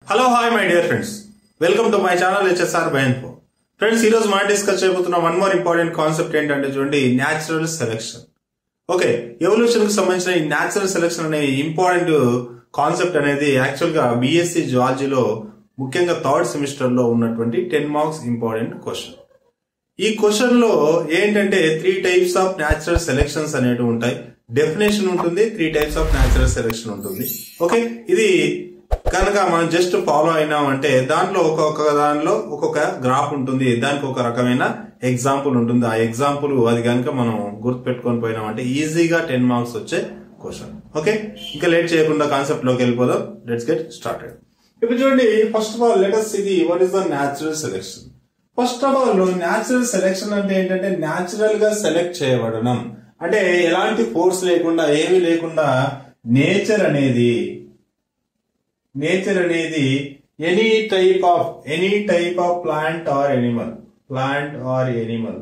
hello hi my dear friends welcome to my channel HSR బైన్ఫో friends ఈ రోజు మనం డిస్కస్ చేయబోతున్న వన్ మోర్ ఇంపార్టెంట్ కాన్సెప్ట్ ఏంటంటే చూడండి న్యాచురల్ సెలెక్షన్ ఓకే ఎవల్యూషన్ కి సంబంధించిన ఈ న్యాచురల్ సెలెక్షన్ అనే ఇంపార్టెంట్ కాన్సెప్ట్ అనేది యాక్చువల్ గా బిఎస్సి జువాలజీలో ముఖ్యంగా థర్డ్ సెమిస్టర్ లో ఉన్నటువంటి టెన్ మార్క్స్ ఇంపార్టెంట్ క్వశ్చన్ ఈ క్వశ్చన్ లో ఏంటంటే three types of natural selections అనేవి ఉంటాయి డెఫినేషన్ ఉంటుంది three types of natural selection ఉంటుంది ఓకే ఇది కనుక మనం జస్ట్ ఫాలో అయినామంటే దాంట్లో ఒక్కొక్క దానిలో ఒక్కొక్క గ్రాఫ్ ఉంటుంది దానికి ఒక రకమైన ఎగ్జాంపుల్ ఉంటుంది ఆ ఎగ్జాంపుల్ అది కనుక మనం గుర్తు పెట్టుకొని పోయినామంటే ఈజీగా టెన్ మార్క్స్ వచ్చే క్వశ్చన్ ఓకే ఇంకా లేట్ చేయకుండా కాన్సెప్ట్ లోకి వెళ్ళిపోదాం లెట్స్ గెట్ స్టార్టెడ్ ఇప్పుడు చూడండి ఫస్ట్ ఆఫ్ ఆల్ లెటస్ ఇది what is the natural selection first of all natural selection అంటే ఏంటంటే న్యాచురల్ గా సెలెక్ట్ చేయబడడం అంటే ఎలాంటి ఫోర్స్ లేకుండా ఏమీ లేకుండా నేచర్ అనేది నేచర్ అనేది any type of any type of plant or animal plant or animal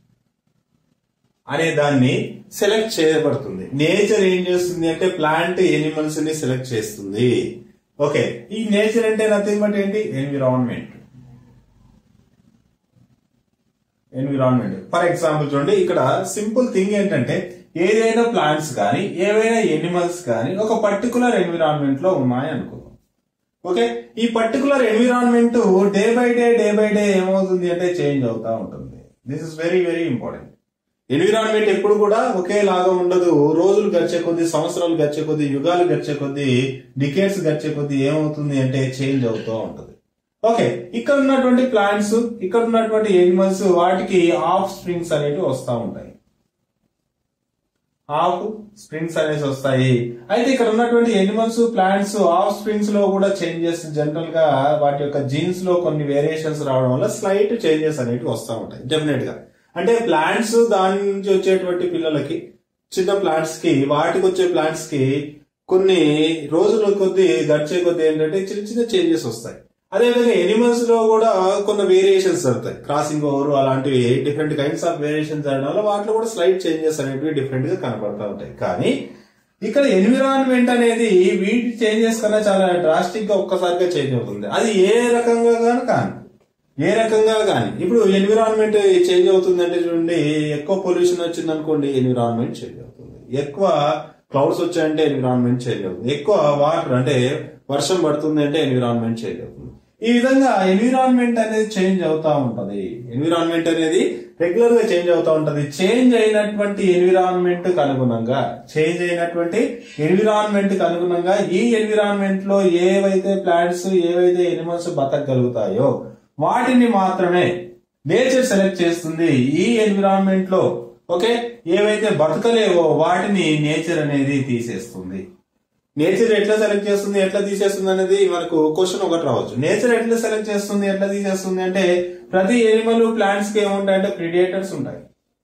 అనే దాన్ని సెలెక్ట్ చేయబడుతుంది నేచర్ ఏం చేస్తుంది అంటే ప్లాంట్ ఎనిమల్స్ ని సెలెక్ట్ చేస్తుంది ఓకే ఈ నేచర్ అంటే నథింగ్ బట్ ఏంటి ఎన్విరాన్మెంట్ ఎన్విరాన్మెంట్ ఫర్ ఎగ్జాంపుల్ చూడండి ఇక్కడ సింపుల్ థింగ్ ఏంటంటే ఏదైనా ప్లాంట్స్ కానీ ఏవైనా ఎనిమల్స్ కానీ ఒక పర్టికులర్ ఎన్విరాన్మెంట్ లో ఉన్నాయి అనుకో ఓకే ఈ particular environment day by day day by day ఏమవుతుంది అంటే చేంజ్ అవుతా ఉంటుంది this is very very important environment ఎప్పుడు కూడా ఒకేలాగా ఉండదు రోజులు గడిచే కొద్దీ సంవత్సరాలు గడిచే కొద్దీ యుగాలు గడిచే కొద్దీ డికేట్స్ గడిచే కొద్దీ ఏమవుతుంది అంటే చేంజ్ అవుతూ ఉంటుంది ఓకే ఇక్కడ ఉన్నటువంటి ప్లాంట్స్ ఇక్కడ ఉన్నటువంటి ఎనిమల్స్ వాటికి ఆఫ్ స్ప్రింగ్స్ అనేవి వస్తూ ఉంటాయి ఆఫ్ స్ప్రింగ్స్ అనేసి వస్తాయి అయితే ఇక్కడ ఉన్నటువంటి ఎనిమల్స్ ప్లాంట్స్ ఆఫ్ స్ప్రింగ్స్ లో కూడా చేంజెస్ జనరల్ గా వాటి యొక్క జీన్స్ లో కొన్ని వేరియేషన్స్ రావడం వల్ల స్లైట్ చేంజెస్ అనేవి వస్తూ ఉంటాయి డెఫినెట్ గా అంటే ప్లాంట్స్ దాని నుంచి వచ్చేటువంటి పిల్లలకి చిన్న ప్లాంట్స్ కి వాటికి వచ్చే ప్లాంట్స్ కి కొన్ని రోజుల కొద్దీ గడిచే కొద్దీ ఏంటంటే చిన్న చిన్న చేంజెస్ వస్తాయి అదేవిధంగా ఎనిమల్స్ లో కూడా కొన్ని వేరియేషన్స్ జరుగుతాయి క్రాసింగ్ ఓవర్ అలాంటివి డిఫరెంట్ కైండ్స్ ఆఫ్ వేరియేషన్స్ జరగడం వల్ల వాటిలో కూడా స్లైట్ చేంజెస్ అనేవి డిఫరెంట్ గా కనపడతా ఉంటాయి కానీ ఇక్కడ ఎన్విరాన్మెంట్ అనేది వీటి చేంజెస్ కన్నా చాలా డ్రాస్టిక్ గా ఒక్కసారిగా చేంజ్ అవుతుంది అది ఏ రకంగా కానీ కానీ ఏ రకంగా కానీ ఇప్పుడు ఎన్విరాన్మెంట్ చేంజ్ అవుతుంది అంటే చూడండి ఎక్కువ పొల్యూషన్ వచ్చింది అనుకోండి ఎన్విరాన్మెంట్ చేంజ్ అవుతుంది ఎక్కువ క్లౌడ్స్ వచ్చాయంటే ఎన్విరాన్మెంట్ చేంజ్ అవుతుంది ఎక్కువ వాటర్ అంటే వర్షం పడుతుంది అంటే ఎన్విరాన్మెంట్ చేంజ్ అవుతుంది ఈ విధంగా ఎన్విరాన్మెంట్ అనేది చేంజ్ అవుతా ఉంటది ఎన్విరాన్మెంట్ అనేది రెగ్యులర్ గా చేంజ్ అవుతా ఉంటది చేంజ్ అయినటువంటి ఎన్విరాన్మెంట్ కు అనుగుణంగా చేంజ్ అయినటువంటి ఎన్విరాన్మెంట్ కు అనుగుణంగా ఈ ఎన్విరాన్మెంట్ లో ఏవైతే ప్లాంట్స్ ఏవైతే ఎనిమల్స్ బతకగలుగుతాయో వాటిని మాత్రమే నేచర్ సెలెక్ట్ చేస్తుంది ఈ ఎన్విరాన్మెంట్ లో ఓకే ఏవైతే బతకలేవో వాటిని నేచర్ అనేది తీసేస్తుంది నేచర్ ఎట్లా సెలెక్ట్ చేస్తుంది ఎట్లా తీసేస్తుంది అనేది మనకు క్వశ్చన్ ఒకటి రావచ్చు నేచర్ ఎట్లా సెలెక్ట్ చేస్తుంది ఎట్లా తీసేస్తుంది అంటే ప్రతి ఎనిమల్ ప్లాంట్స్ కి ఏముంటాయి అంటే ప్రిడేటర్స్ ఉంటాయి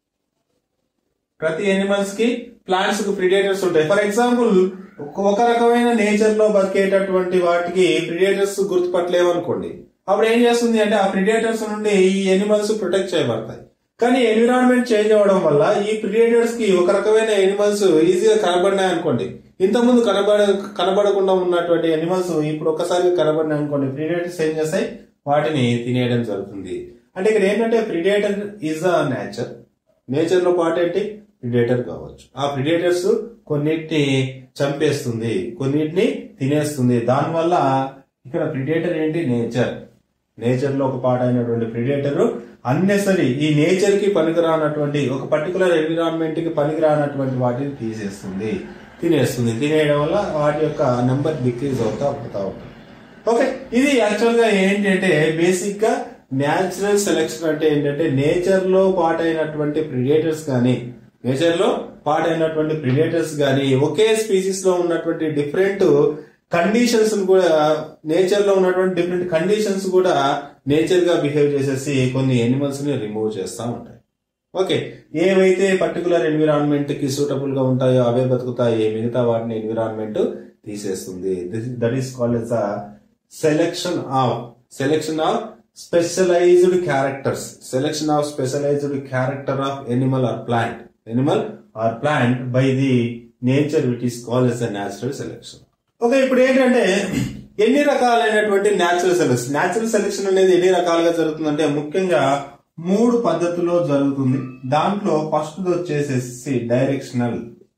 ప్రతి ఎనిమల్స్ కి ప్లాంట్స్ కి ప్రిడేటర్స్ ఉంటాయి ఫర్ ఎగ్జాంపుల్ ఒక రకమైన నేచర్ లో బతికేటటువంటి వాటికి ప్రిడేటర్స్ గుర్తుపట్టలేవు అనుకోండి అప్పుడు ఏం చేస్తుంది అంటే ఆ ప్రిడేటర్స్ నుండి ఈ ఎనిమల్స్ ప్రొటెక్ట్ చేయబడతాయి కానీ ఎన్విరాన్మెంట్ చేంజ్ అవడం వల్ల ఈ ప్రిడేటర్స్ కి ఒక రకమైన ఎనిమల్స్ ఈజీగా కనబడినాయి అనుకోండి ఇంతకుముందు కనబడ కనబడకుండా ఉన్నటువంటి ఎనిమల్స్ ఇప్పుడు ఒక్కసారి కనబడినాయి అనుకోండి ప్రిడేటర్స్ ఏం చేస్తాయి వాటిని తినేయడం జరుగుతుంది అంటే ఇక్కడ ఏంటంటే predator is a nature nature లో పాటు ఏంటి ప్రిడేటర్ కావచ్చు ఆ ప్రిడేటర్స్ కొన్నిటిని చంపేస్తుంది కొన్నిటిని తినేస్తుంది దానివల్ల ఇక్కడ ప్రిడేటర్ ఏంటి నేచర్ నేచర్ లో ఒక పార్ట్ అయినటువంటి ప్రిడేటర్ అన్నెసరీ ఈ నేచర్ కి పనికిరానటువంటి ఒక పర్టికులర్ ఎన్విరాన్మెంట్ కి పనికిరానటువంటి వాటిని తీసేస్తుంది తినేస్తుంది తినేయడం వల్ల వాటి యొక్క నెంబర్ డిక్రీజ్ అవుతా అవుతా ఉంటుంది ఓకే ఇది యాక్చువల్ గా ఏంటంటే బేసిక్ గా న్యాచురల్ సెలెక్షన్ అంటే ఏంటంటే నేచర్ లో పార్ట్ అయినటువంటి ప్రిడేటర్స్ కానీ నేచర్ లో పార్ట్ అయినటువంటి ప్రిడేటర్స్ కానీ ఒకే స్పీసీస్ లో ఉన్నటువంటి డిఫరెంట్ కండిషన్స్ కూడా నేచర్ లో ఉన్నటువంటి డిఫరెంట్ కండిషన్స్ కూడా నేచర్ గా బిహేవ్ చేసేసి కొన్ని ఎనిమల్స్ ని రిమూవ్ చేస్తా ఉంటాయి ఓకే ఏవైతే పర్టికులర్ ఎన్విరాన్మెంట్ కి సూటబుల్ గా ఉంటాయో అవే బతుకుతాయి మిగతా వాటిని ఎన్విరాన్మెంట్ తీసేస్తుంది that is called as selection of selection of specialised characters selection of specialised character of animal or plant animal or plant by the nature which is called as natural selection okay ఇప్పుడు ఏంటంటే ఎన్ని రకాలైనటువంటి natural selection natural selection అనేది ఎన్ని రకాలుగా జరుగుతుందంటే ముఖ్యంగా మూడు పద్ధతుల్లో జరుగుతుంది దాంట్లో ఫస్ట్ వచ్చేసేసి డైరెక్షనల్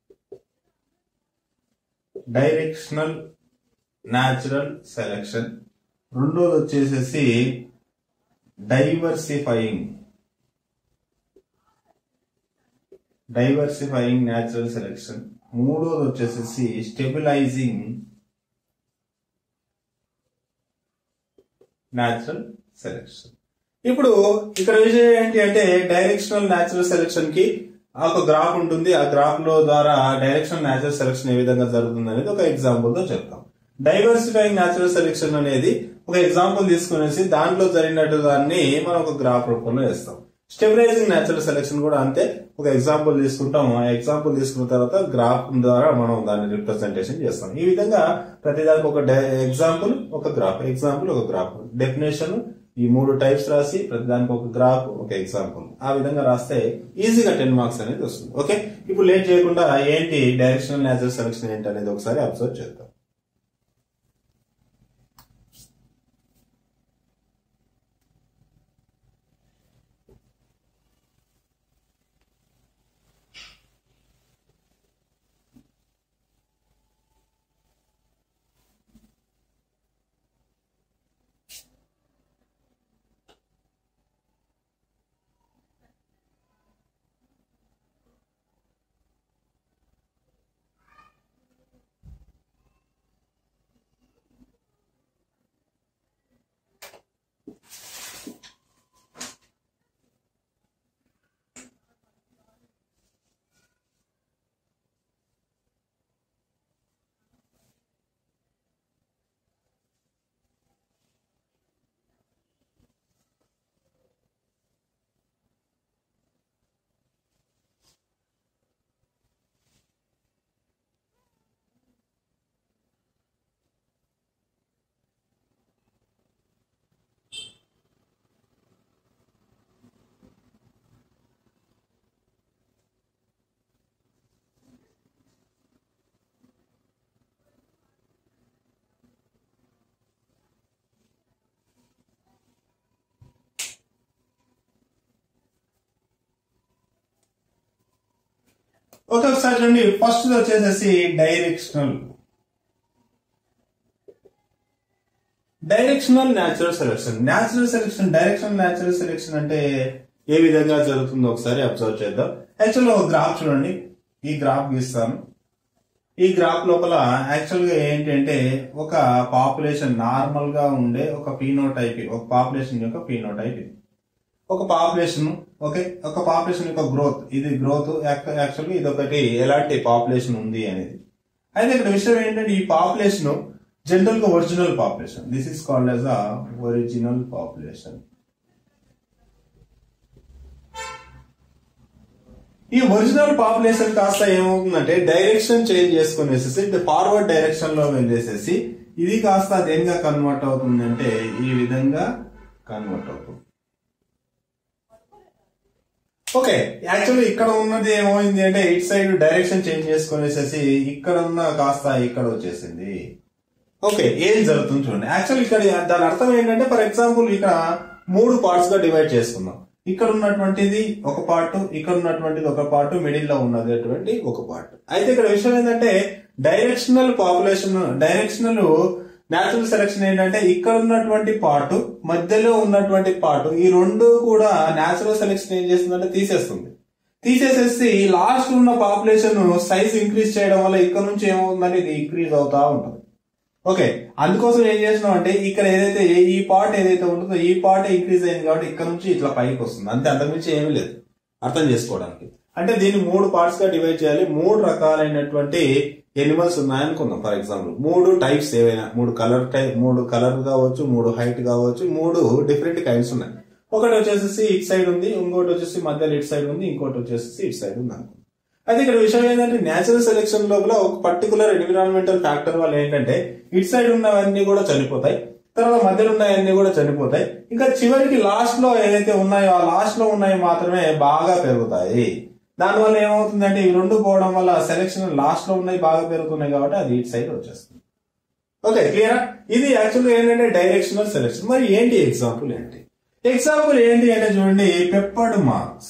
డైరెక్షనల్ న్యాచురల్ సెలెక్షన్ రెండోది వచ్చేసేసి డైవర్సిఫైయింగ్ డైవర్సిఫైయింగ్ న్యాచురల్ సెలెక్షన్ మూడోది వచ్చేసేసి స్టెబిలైజింగ్ న్యాచురల్ సెలెక్షన్ ఇప్పుడు ఇక్కడ విషయం ఏంటి అంటే డైరెక్షనల్ న్యాచురల్ సెలెక్షన్ కి ఒక గ్రాఫ్ ఉంటుంది ఆ గ్రాఫ్ లో ద్వారా డైరెక్షనల్ న్యాచురల్ సెలెక్షన్ ఏ విధంగా జరుగుతుంది అనేది ఒక ఎగ్జాంపుల్ తో చెప్తాం డైవర్సిఫైయింగ్ న్యాచురల్ సెలెక్షన్ అనేది ఒక ఎగ్జాంపుల్ తీసుకునేసి దాంట్లో జరిగినట్టు దాన్ని మనం ఒక గ్రాఫ్ రూపంలో వేస్తాం స్టెబిలైజింగ్ న్యాచురల్ సెలెక్షన్ కూడా అంతే ఒక ఎగ్జాంపుల్ తీసుకుంటాం ఆ ఎగ్జాంపుల్ తీసుకున్న తర్వాత గ్రాఫ్ ద్వారా మనం దాన్ని రిప్రజెంటేషన్ చేస్తాం ఈ విధంగా ప్రతిదానికి ఒక ఎగ్జాంపుల్ ఒక గ్రాఫ్ ఎగ్జాంపుల్ ఒక గ్రాఫ్ డెఫినేషన్ ఈ మూడు టైప్స్ రాసి ప్రతిదానికి ఒక గ్రాఫ్ ఒక ఎగ్జాంపుల్ ఆ విధంగా రాస్తే ఈజీగా టెన్ మార్క్స్ అనేది వస్తుంది ఓకే ఇప్పుడు లేట్ చేయకుండా ఏంటి డైరెక్షనల్ న్యాచురల్ సెలెక్షన్ ఏంటి అనేది ఒకసారి అబ్జర్వ్ చేద్దాం ఓకే ఒకసారి చూడండి ఫస్ట్ వచ్చేసేసి directional directional natural selection natural selection directional natural selection అంటే ఏ విధంగా జరుగుతుందో ఒకసారి అబ్జర్వ్ చేద్దాం యాక్చువల్ ఒక గ్రాఫ్ చూడండి ఈ గ్రాఫ్ గీస్తాను ఈ గ్రాఫ్ లోపల యాక్చువల్ గా ఏంటంటే ఒక పాపులేషన్ నార్మల్ గా ఉండే ఒక ఫీనోటైప్ ఒక పాపులేషన్ యొక్క ఫీనోటైప్ ఇది ఒక పాపులేషన్ ఓకే ఒక పాపులేషన్ యొక్క గ్రోత్ ఇది గ్రోత్ యాక్చువల్గా ఇది ఒకటి ఎలాంటి పాపులేషన్ ఉంది అనేది అయితే ఇక్కడ విషయం ఏంటంటే ఈ పాపులేషన్ జనరల్ గా original population this is called as a original population ఈ ఒరిజినల్ పాపులేషన్ కాస్త ఏమవుతుందంటే డైరెక్షన్ చేంజ్ చేసుకునేసేసి ఫార్వర్డ్ డైరెక్షన్ లో వెళ్ళేసేసి ఇది కాస్త దేనిగా కన్వర్ట్ అవుతుందంటే ఈ విధంగా కన్వర్ట్ అవుతుంది ఓకే యాక్చువల్లీ ఇక్కడ ఉన్నది ఏమైంది అంటే ఇట్ సైడ్ డైరెక్షన్ చేంజ్ చేసుకునేసేసి ఇక్కడ ఉన్న కాస్త ఇక్కడ వచ్చేసింది ఓకే ఏం జరుగుతుంది చూడండి యాక్చువల్ ఇక్కడ దాని అర్థం ఏంటంటే ఫర్ ఎగ్జాంపుల్ ఇక్కడ మూడు పార్ట్స్ గా డివైడ్ చేసుకుందాం ఇక్కడ ఉన్నటువంటిది ఒక పార్ట్ ఇక్కడ ఉన్నటువంటిది ఒక పార్ట్ మిడిల్ లో ఉన్నటువంటి ఒక పార్ట్ అయితే ఇక్కడ విషయం ఏంటంటే directional population directional natural selection ఏంటంటే ఇక్కడ ఉన్నటువంటి పార్ట్ మధ్యలో ఉన్నటువంటి పార్ట్ ఈ రెండు కూడా న్యాచురల్ సెలెక్షన్ ఏం చేస్తుందంటే తీసేస్తుంది తీసేసేసి లాస్ట్ ఉన్న పాపులేషన్ సైజ్ ఇంక్రీజ్ చేయడం వల్ల ఇక్కడ నుంచి ఏమవుతుందంటే ఇది ఇంక్రీజ్ అవుతా ఉంటుంది ఓకే అందుకోసం ఏం చేసినాం అంటే ఇక్కడ ఏదైతే ఈ పార్ట్ ఏదైతే ఉంటుందో ఈ పార్ట్ ఇంక్రీజ్ అయింది కాబట్టి ఇక్కడ నుంచి ఇట్లా పైకి వస్తుంది అంతే అంతకుమించి ఏమీ లేదు అర్థం చేసుకోవడానికి అంటే దీన్ని మూడు పార్ట్స్ గా డివైడ్ చేయాలి మూడు రకాలైనటువంటి ఎనిమల్స్ ఉన్నాయనుకుందాం ఫర్ ఎగ్జాంపుల్ మూడు టైప్స్ ఏవైనా మూడు కలర్ టైప్ మూడు కలర్ కావచ్చు మూడు హైట్ కావచ్చు మూడు డిఫరెంట్ కైండ్స్ ఉన్నాయి ఒకటి వచ్చేసి ఇట్ సైడ్ ఉంది ఇంకోటి వచ్చేసి మధ్యలో ఇట్ సైడ్ ఉంది ఇంకోటి వచ్చేసి ఇట్ సైడ్ ఉంది అనుకో అయితే ఇక్కడ విషయం ఏంటంటే నేచురల్ సెలెక్షన్ లోపల ఒక పర్టికులర్ ఎన్విరాన్మెంటల్ ఫ్యాక్టర్ వల్ల ఏంటంటే ఇట్ సైడ్ ఉన్నవన్నీ కూడా చనిపోతాయి తర్వాత మధ్యలో ఉన్నాయన్నీ కూడా చనిపోతాయి ఇంకా చివరికి లాస్ట్ లో ఏదైతే ఉన్నాయో ఆ లాస్ట్ లో ఉన్నాయి మాత్రమే బాగా పెరుగుతాయి దానివల్ల ఏమవుతుందంటే ఇవి రెండు పోవడం వల్ల సెలెక్షన్ లాస్ట్ లో ఉన్నాయి బాగా పెరుగుతున్నాయి కాబట్టి అది ఇట్ సైడ్ వచ్చేస్తుంది ఓకే క్లియరా ఇది యాక్చువల్గా ఏంటంటే డైరెక్షనల్ సెలెక్షన్ మరి ఏంటి ఎగ్జాంపుల్ ఏంటి ఎగ్జాంపుల్ ఏంటి అంటే చూడండి పెప్పర్డ్ మార్క్స్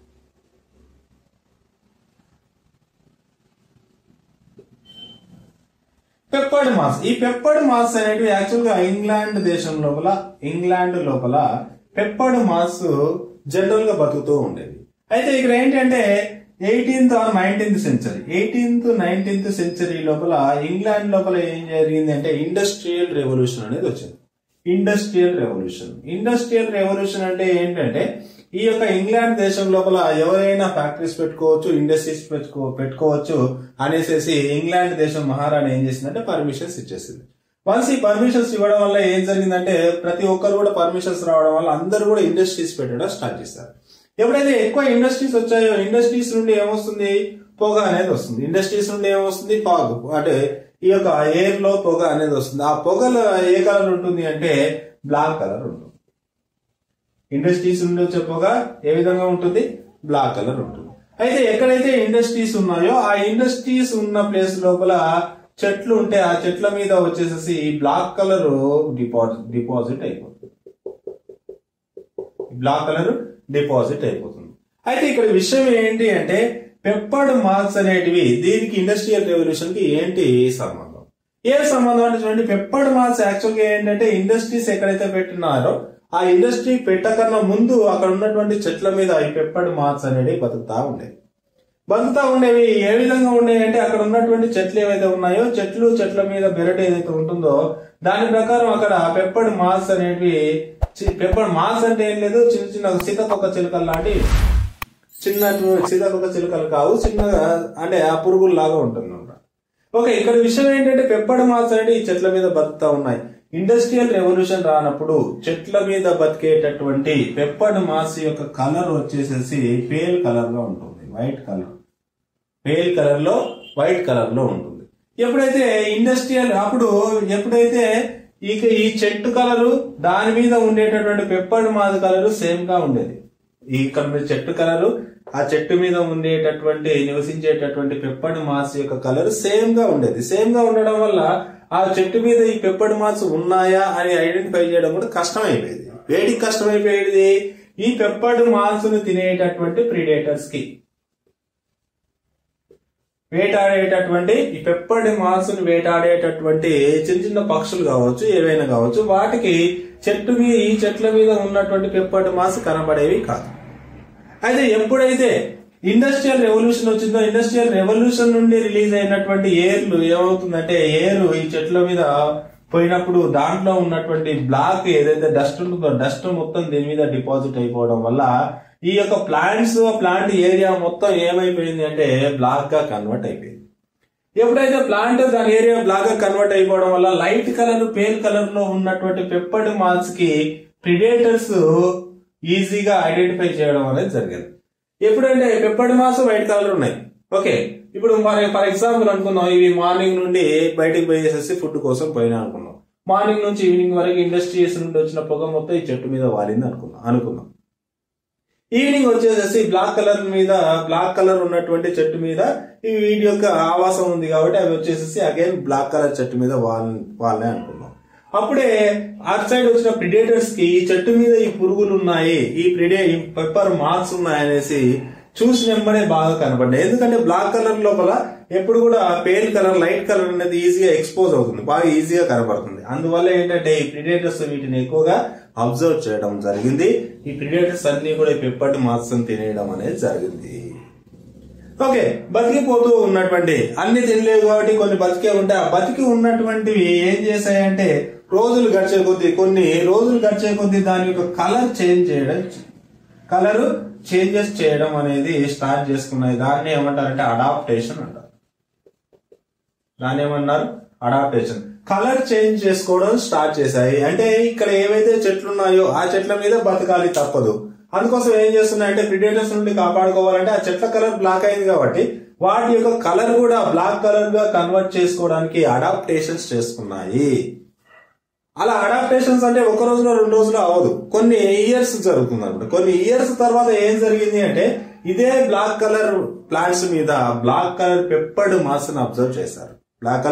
పెప్పర్డ్ మాస్ ఈ పెప్పర్డ్ మాస్ అనేటివి యాక్చువల్ గా ఇంగ్లాండ్ దేశం లోపల ఇంగ్లాండ్ లోపల పెప్పర్డ్ మాస్ జనరల్ గా బతుకుతూ ఉండేది అయితే ఇక్కడ ఏంటంటే eighteenth or nineteenth century eighteenth nineteenth century లోపల ఇంగ్లాండ్ లోపల ఏం జరిగింది అంటే ఇండస్ట్రియల్ రెవల్యూషన్ అనేది వచ్చింది ఇండస్ట్రియల్ రెవల్యూషన్ ఇండస్ట్రియల్ రెవల్యూషన్ అంటే ఏంటంటే ఈ యొక్క ఇంగ్లాండ్ దేశం లోపల ఎవరైనా ఫ్యాక్టరీస్ పెట్టుకోవచ్చు ఇండస్ట్రీస్ పెట్టుకో పెట్టుకోవచ్చు అనేసి ఇంగ్లాండ్ దేశం మహారాణి ఏం చేసిందంటే పర్మిషన్స్ ఇచ్చేసింది వన్స్ ఈ పర్మిషన్స్ ఇవ్వడం వల్ల ఏం జరిగిందంటే ప్రతి ఒక్కరు కూడా పర్మిషన్స్ రావడం వల్ల అందరూ కూడా ఇండస్ట్రీస్ పెట్టడం స్టార్ట్ చేస్తారు ఎప్పుడైతే ఎక్కువ ఇండస్ట్రీస్ వచ్చాయో ఇండస్ట్రీస్ నుండి ఏమొస్తుంది పొగ అనేది వస్తుంది ఇండస్ట్రీస్ నుండి ఏమొస్తుంది ఫాగ్ అంటే ఈ యొక్క ఎయిర్ లో పొగ అనేది వస్తుంది ఆ పొగలో ఏ కలర్ ఉంటుంది అంటే బ్లాక్ కలర్ ఉంటుంది ఇండస్ట్రీస్ నుండి వచ్చే పొగ ఏ విధంగా ఉంటుంది బ్లాక్ కలర్ ఉంటుంది అయితే ఎక్కడైతే ఇండస్ట్రీస్ ఉన్నాయో ఆ ఇండస్ట్రీస్ ఉన్న ప్లేస్ లోపల చెట్లు ఉంటే ఆ చెట్ల మీద వచ్చేసేసి బ్లాక్ కలర్ డిపాజిట్ డిపాజిట్ అయిపోతుంది బ్లాక్ కలర్ డిపాజిట్ అయిపోతుంది అయితే ఇక్కడ విషయం ఏంటి అంటే పెప్పర్డ్ మార్క్స్ అనేటివి దీనికి ఇండస్ట్రియల్ రెవల్యూషన్ కి ఏంటి సంబంధం ఏ సంబంధం అంటే చూడండి పెప్పర్డ్ మార్క్స్ యాక్చువల్ గా ఏంటంటే ఇండస్ట్రీస్ ఎక్కడైతే పెట్టినారో ఆ ఇండస్ట్రీ పెట్టకన్నా ముందు అక్కడ ఉన్నటువంటి చెట్ల మీద ఈ పెప్పర్డ్ మార్క్స్ అనేవి బతుకుతా ఉండేవి బతుకుతా ఉండేవి ఏ విధంగా ఉండేవి అంటే అక్కడ ఉన్నటువంటి చెట్లు ఏవైతే ఉన్నాయో చెట్లు చెట్ల మీద బెరట్ ఏదైతే ఉంటుందో దాని ప్రకారం అక్కడ పెప్పర్డ్ మాస్ అనేటివి పెప్పర్డ్ మాస్ అంటే ఏం లేదు చిన్న చిన్న సీతకొక చిలుకలు లాంటి చిన్న సీతకొక చిలుకలు కావు చిన్నగా అంటే ఆ పురుగులు లాగా ఉంటుంది ఓకే ఇక్కడ విషయం ఏంటంటే పెప్పర్డ్ మాస్ అనేవి ఈ చెట్ల మీద బతుకుతా ఉన్నాయి ఇండస్ట్రియల్ రెవల్యూషన్ రానప్పుడు చెట్ల మీద బతికేటటువంటి పెప్పర్డ్ మాస్ యొక్క కలర్ వచ్చేసేసి పేల్ కలర్ లో ఉంటుంది వైట్ కలర్ పేల్ కలర్ లో వైట్ కలర్ లో ఉంటుంది ఎప్పుడైతే ఇండస్ట్రియల్ అప్పుడు ఎప్పుడైతే ఇక ఈ చెట్టు కలరు దాని మీద ఉండేటటువంటి పెప్పర్డ్ మాస్ కలరు సేమ్ గా ఉండేది ఈ ఇక్కడ మీరు చెట్టు కలరు ఆ చెట్టు మీద ఉండేటటువంటి నివసించేటటువంటి పెప్పర్డ్ మాస్ యొక్క కలర్ సేమ్ గా ఉండేది సేమ్ గా ఉండడం వల్ల ఆ చెట్టు మీద ఈ పెప్పర్డ్ మాస్ ఉన్నాయా అని ఐడెంటిఫై చేయడం కూడా కష్టమైపోయేది వేడికి కష్టమైపోయేది ఈ పెప్పర్డ్ మాస్ ను తినేటటువంటి ప్రిడేటర్స్ కి వేటాడేటటువంటి ఈ పెప్పర్డ్ మాస్ ను వేటాడేటటువంటి చిన్న చిన్న పక్షులు కావచ్చు ఏవైనా కావచ్చు వాటికి చెట్టు మీద ఈ చెట్ల మీద ఉన్నటువంటి పెప్పర్డ్ మాస్ కనబడేవి కాదు అయితే ఎప్పుడైతే ఇండస్ట్రియల్ రెవల్యూషన్ వచ్చిందో ఇండస్ట్రియల్ రెవల్యూషన్ నుండి రిలీజ్ అయినటువంటి ఎయిర్లు ఏమవుతుందంటే ఎయిర్ ఈ చెట్ల మీద పోయినప్పుడు దాంట్లో ఉన్నటువంటి బ్లాక్ ఏదైతే డస్ట్ ఉంటుందో డస్ట్ మొత్తం దీని మీద డిపాజిట్ అయిపోవడం వల్ల ఈ యొక్క ప్లాంట్స్ ప్లాంట్ ఏరియా మొత్తం ఏమైపోయింది అంటే బ్లాక్ గా కన్వర్ట్ అయిపోయింది ఎప్పుడైతే ప్లాంట్ దాని ఏరియా బ్లాక్ గా కన్వర్ట్ అయిపోవడం వల్ల లైట్ కలర్ పేల్ కలర్ లో ఉన్నటువంటి పెప్పర్డ్ మాల్స్ కి ప్రిడేటర్స్ ఈజీగా ఐడెంటిఫై చేయడం అనేది జరిగింది ఎప్పుడంటే పెప్పర్డ్ మాస్ వైట్ కలర్ ఉన్నాయి ఓకే ఇప్పుడు మరి ఫర్ ఎగ్జాంపుల్ అనుకుందాం ఇవి మార్నింగ్ నుండి బయటికి పోయేసేసి ఫుడ్ కోసం పోయినా అనుకున్నాం మార్నింగ్ నుంచి ఈవినింగ్ వరకు ఇండస్ట్రీస్ నుండి వచ్చిన పొగ మొత్తం ఈ చెట్టు మీద వారింది అనుకున్నాం అనుకుందాం ఈవినింగ్ వచ్చేసేసి బ్లాక్ కలర్ మీద బ్లాక్ కలర్ ఉన్నటువంటి చెట్టు మీద ఈ వీటి యొక్క ఆవాసం ఉంది కాబట్టి అవి వచ్చేసేసి అగైన్ బ్లాక్ కలర్ చెట్టు మీద వాళ్ళ వాళ్ళనే అనుకున్నాం అప్పుడే అటు సైడ్ వచ్చిన ప్రిడేటర్స్ కి ఈ చెట్టు మీద ఈ పురుగులు ఉన్నాయి ఈ ప్రిడే ఈ పెప్పర్ మార్క్స్ ఉన్నాయి అనేసి చూసి వెంబడే బాగా కనపడ్డాయి ఎందుకంటే బ్లాక్ కలర్ లోపల ఎప్పుడు కూడా పేల్ కలర్ లైట్ కలర్ అనేది ఈజీగా ఎక్స్పోజ్ అవుతుంది బాగా ఈజీగా కనబడుతుంది అందువల్ల ఏంటంటే ఈ ప్రిడేటర్స్ వీటిని ఎక్కువగా అబ్జర్వ్ చేయడం జరిగింది ఈ ప్రిడేటర్స్ అన్ని కూడా ఈ పెప్పటి మాంసం తినేయడం అనేది జరిగింది ఓకే బతికిపోతూ ఉన్నటువంటి అన్ని తినలేవు కాబట్టి కొన్ని బతికే ఉంటాయి ఆ బతికి ఉన్నటువంటివి ఏం చేశాయంటే రోజులు గడిచే కొద్దీ కొన్ని రోజులు గడిచే కొద్దీ దాని యొక్క కలర్ చేంజ్ చేయడం కలర్ చేంజెస్ చేయడం అనేది స్టార్ట్ చేసుకున్నాయి దాన్ని ఏమంటారంటే అడాప్టేషన్ అంటారు దాన్ని ఏమన్నారు అడాప్టేషన్ కలర్ చేంజ్ చేసుకోవడం స్టార్ట్ చేశాయి అంటే ఇక్కడ ఏవైతే చెట్లు ఉన్నాయో ఆ చెట్ల మీద బతకాలి తప్పదు అందుకోసం ఏం చేస్తున్నాయంటే ప్రిడేటర్స్ నుండి కాపాడుకోవాలంటే ఆ చెట్ల కలర్ బ్లాక్ అయింది కాబట్టి వాటి యొక్క కలర్ కూడా బ్లాక్ కలర్ గా కన్వర్ట్ చేసుకోవడానికి అడాప్టేషన్స్ చేసుకున్నాయి అలా అడాప్టేషన్స్ అంటే ఒక రోజులో రెండు రోజులు అవ్వదు కొన్ని ఇయర్స్ జరుగుతుంది అనమాట కొన్ని ఇయర్స్ తర్వాత ఏం జరిగింది అంటే ఇదే బ్లాక్ కలర్ ప్లాంట్స్ మీద బ్లాక్ కలర్ పెప్పర్డ్ మాస్ ని అబ్జర్వ్ చేశారు బ్లాక్ కలర్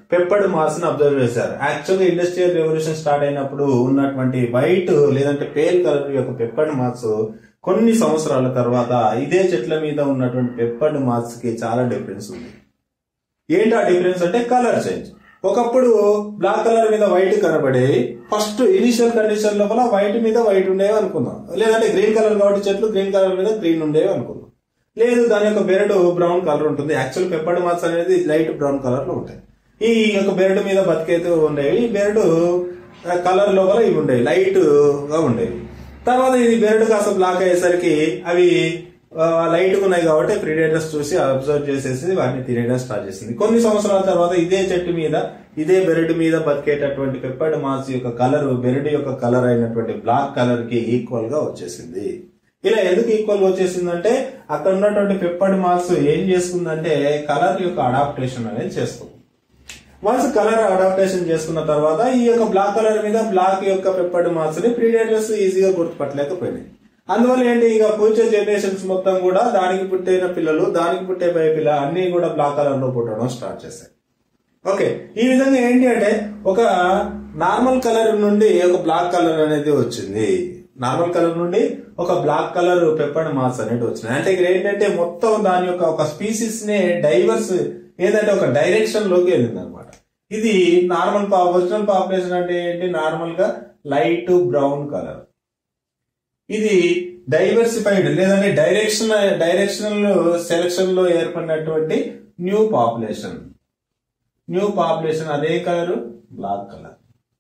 పెప్పర్డ్ మాస్ ని అబ్జర్వ్ చేశారు యాక్చువల్ గా ఇండస్ట్రియల్ రెవల్యూషన్ స్టార్ట్ అయినప్పుడు ఉన్నటువంటి వైట్ లేదంటే పేల్ కలర్ యొక్క పెప్పర్డ్ మాస్ కొన్ని సంవత్సరాల తర్వాత ఇదే చెట్ల మీద ఉన్నటువంటి పెప్పర్డ్ మాస్ కి చాలా డిఫరెన్స్ ఉంది ఏంటి ఆ డిఫరెన్స్ అంటే కలర్ చేంజ్ ఒకప్పుడు బ్లాక్ కలర్ మీద వైట్ కనబడేవి ఫస్ట్ ఇనిషియల్ కండిషన్ లోపల వైట్ మీద వైట్ ఉండేవి అనుకుందాం లేదంటే గ్రీన్ కలర్ కాబట్టి చెట్లు గ్రీన్ కలర్ మీద గ్రీన్ ఉండేవి అనుకుందాం లేదు దాని యొక్క బెరడు బ్రౌన్ కలర్ ఉంటుంది యాక్చువల్ పెప్పర్డ్ మాస్ అనేది లైట్ బ్రౌన్ కలర్ లో ఉంటాయి ఈ యొక్క బెరడు మీద బతికేతూ ఉండేవి ఈ బెరడు కలర్ లోపల ఇవి ఉండేవి లైట్ గా ఉండేవి తర్వాత ఇది బెరడు కాస్త బ్లాక్ అయ్యేసరికి అవి లైట్ ఉన్నాయి కాబట్టి ప్రిడేటర్స్ చూసి అబ్జర్వ్ చేసేసి వాటిని తినేయడం స్టార్ట్ చేసింది కొన్ని సంవత్సరాల తర్వాత ఇదే చెట్టు మీద ఇదే బెరడు మీద బతికేటటువంటి పెప్పర్డ్ మాస్ యొక్క కలర్ బెరడు యొక్క కలర్ అయినటువంటి బ్లాక్ కలర్ కి ఈక్వల్ గా వచ్చేసింది ఇలా ఎందుకు ఈక్వల్ గా వచ్చేసిందంటే అక్కడ ఉన్నటువంటి పెప్పర్డ్ మాస్ ఏం చేసుకుందంటే కలర్ యొక్క అడాప్టేషన్ అనేది చేసుకుంది వన్స్ కలర్ అడాప్టేషన్ చేసుకున్న తర్వాత ఈ యొక్క బ్లాక్ కలర్ మీద బ్లాక్ యొక్క పెప్పర్డ్ మాస్ ని ప్రీడేటర్స్ ఈజీగా గుర్తుపట్టలేకపోయినాయి అందువల్ల ఏంటి ఇక ఫ్యూచర్ జనరేషన్స్ మొత్తం కూడా దానికి పుట్టిన పిల్లలు దానికి పుట్టే పై పిల్ల అన్ని కూడా బ్లాక్ కలర్ లో పుట్టడం స్టార్ట్ చేశాయి ఓకే ఈ విధంగా ఏంటి అంటే ఒక నార్మల్ కలర్ నుండి ఒక బ్లాక్ కలర్ అనేది వచ్చింది నార్మల్ కలర్ నుండి ఒక బ్లాక్ కలర్ పెప్పర్డ్ మాస్ అనేది వచ్చింది అంటే ఇక్కడ ఏంటంటే మొత్తం దాని యొక్క ఒక స్పీసీస్ నే డైవర్స్ ఏదంటే ఒక డైరెక్షన్ లోకి వెళ్ళింది అనమాట ఇది నార్మల్ ఒరిజినల్ పాపులేషన్ అంటే ఏంటి నార్మల్ గా లైట్ బ్రౌన్ కలర్ ఇది డైవర్సిఫైడ్ లేదంటే డైరెక్షన్ డైరెక్షనల్ సెలక్షన్ లో ఏర్పడినటువంటి న్యూ పాపులేషన్ న్యూ పాపులేషన్ అదే colour black colour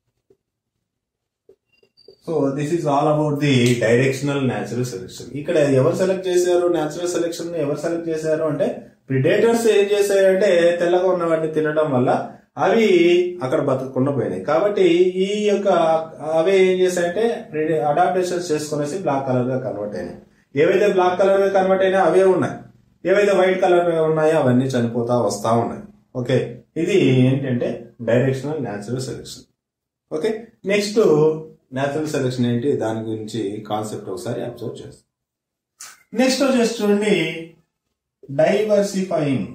so this is all about the directional natural selection ఇక్కడ ఎవరు సెలెక్ట్ చేశారు న్యాచురల్ సెలెక్షన్ ఎవరు సెలెక్ట్ చేశారు అంటే ప్రిడేటర్స్ ఏం చేశారంటే తెల్లగా ఉన్న వాటిని తినడం వల్ల అవి అక్కడ బతకకుండా పోయినాయి కాబట్టి ఈ యొక్క అవి ఏం చేశాయంటే అడాప్టేషన్స్ చేసుకునేసి బ్లాక్ కలర్ గా కన్వర్ట్ అయినాయి ఏవైతే బ్లాక్ కలర్ గా కన్వర్ట్ అయినా అవే ఉన్నాయి ఏవైతే వైట్ కలర్ ఉన్నాయో అవన్నీ చనిపోతా వస్తా ఉన్నాయి ఓకే ఇది ఏంటంటే directional natural selection okay next natural selection ఏంటి దాని గురించి కాన్సెప్ట్ ఒకసారి అబ్జర్వ్ చేస్తాం నెక్స్ట్ వచ్చేసి చూడండి డైవర్సిఫైయింగ్